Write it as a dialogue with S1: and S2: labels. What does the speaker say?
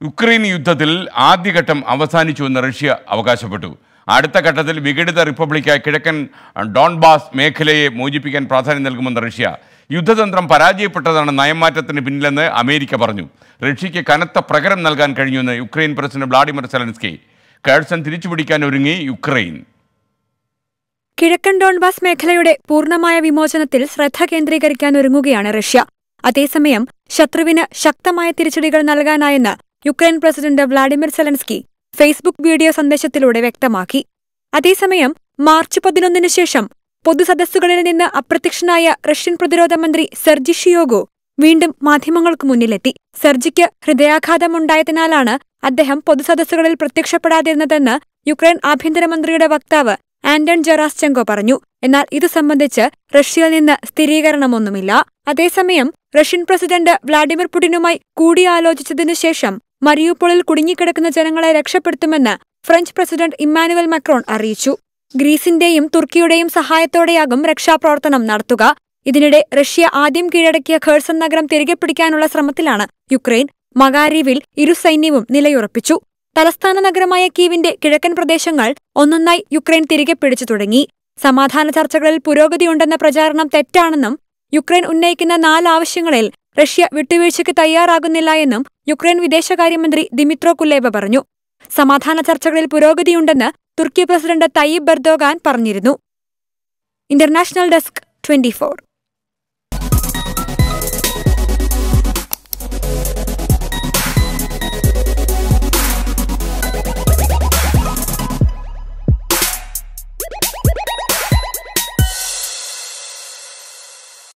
S1: Ukraine യുദ്ധത്തിൽ ആദ്യഘട്ടം അവസാനിച്ചുവെന്ന് Russia അവകാശപ്പെട്ടു അടുത്ത ഘട്ടത്തിൽ വിഘടിത റിപ്പബ്ലിക്കായ കിഴക്കൻ ഡോൺബാസ് മേഖലയെ മോചിപ്പിക്കാൻ പ്രാധാന്യം നൽകുമെന്ന് റഷ്യ യുദ്ധതന്ത്രം പരാജയപ്പെട്ടതാണ് നയംമാറ്റത്തിന് പിന്നിലെന്ന് അമേരിക്ക പറഞ്ഞു റഷ്യയ്ക്ക് കനത്ത പ്രകരം നൽകാൻ കഴിഞ്ഞുവെന്ന് Ukraine president Vladimir Zelensky Kherson തിരിച്ചുപിടിക്കാൻ ഒരുങ്ങി യുക്രൈൻ
S2: കിഴക്കൻ ഡോൺബാസ് മേഖലയുടെ പൂർണ്ണമായ വിമോചനത്തിൽ ശ്രദ്ധ കേന്ദ്രീകരിക്കാൻ ഒരുങ്ങുകയാണ് റഷ്യ അതേസമയം ശത്രുവിന് ശക്തമായ തിരിച്ചടികൾ നൽകാനായെന്ന് Ukraine president Vladimir Zelensky Facebook video സന്ദേശത്തിലൂടെ വ്യക്തമാക്കി അതേസമയം മാർച്ച് പതിനൊന്നിന് ശേഷം പൊതുസദസ്സുകളിൽ നിന്ന് അപ്രത്യക്ഷനായ റഷ്യൻ പ്രതിരോധ മന്ത്രി സെർജി ഷിയോഗോ വീണ്ടും മാധ്യമങ്ങൾക്ക് മുന്നിലെത്തി സെർജിക്ക് ഹൃദയാഘാതമുണ്ടായതിനാലാണ് അദ്ദേഹം പൊതുസദസ്സുകളിൽ പ്രത്യക്ഷപ്പെടാതിരുന്നതെന്ന് യുക്രൈൻ ആഭ്യന്തരമന്ത്രിയുടെ വക്താവ് ആന്റൺ ജെറാസ്ചെങ്കോ പറഞ്ഞു എന്നാൽ ഇത് സംബന്ധിച്ച് റഷ്യയിൽ നിന്ന് സ്ഥിരീകരണമൊന്നുമില്ല അതേസമയം റഷ്യൻ പ്രസിഡന്റ് വ്ളാഡിമിർ പുടിനുമായി കൂടിയാലോചിച്ചതിനു ശേഷം മരിയുപോളിൽ കുടുങ്ങിക്കിടക്കുന്ന ജനങ്ങളെ രക്ഷപ്പെടുത്തുമെന്ന് ഫ്രഞ്ച് പ്രസിഡന്റ് ഇമ്മാനുവൽ മക്രോൺ അറിയിച്ചു ഗ്രീസിന്റെയും തുർക്കിയുടെയും സഹായത്തോടെയാകും രക്ഷാപ്രവർത്തനം നടത്തുക ഇതിനിടെ റഷ്യ ആദ്യം കീഴടക്കിയ ഖേഴ്സൺ നഗരം തിരികെ പിടിക്കാനുള്ള ശ്രമത്തിലാണ് യുക്രൈൻ മകാരീവിൽ ഇരു സൈന്യവും നിലയുറപ്പിച്ചു തലസ്ഥാന നഗരമായ കീവിന്റെ കിഴക്കൻ പ്രദേശങ്ങൾ ഒന്നൊന്നായി യുക്രൈൻ തിരികെ പിടിച്ചു തുടങ്ങി സമാധാന ചർച്ചകളിൽ പുരോഗതിയുണ്ടെന്ന പ്രചാരണം തെറ്റാണെന്നും യുക്രൈൻ ഉന്നയിക്കുന്ന നാല് ആവശ്യങ്ങളിൽ റഷ്യ വിട്ടുവീഴ്ചയ്ക്ക് തയ്യാറാകുന്നില്ല എന്നും യുക്രൈൻ വിദേശകാര്യമന്ത്രി ദിമിത്രോ കുലേബ പറഞ്ഞു സമാധാന ചർച്ചകളിൽ പുരോഗതിയുണ്ടെന്ന് തുർക്കി പ്രസിഡന്റ് തയ്യിബ് ബർദോഗാൻ പറഞ്ഞിരുന്നു ഇന്റർനാഷണൽ ഡെസ്ക് ട്വന്റി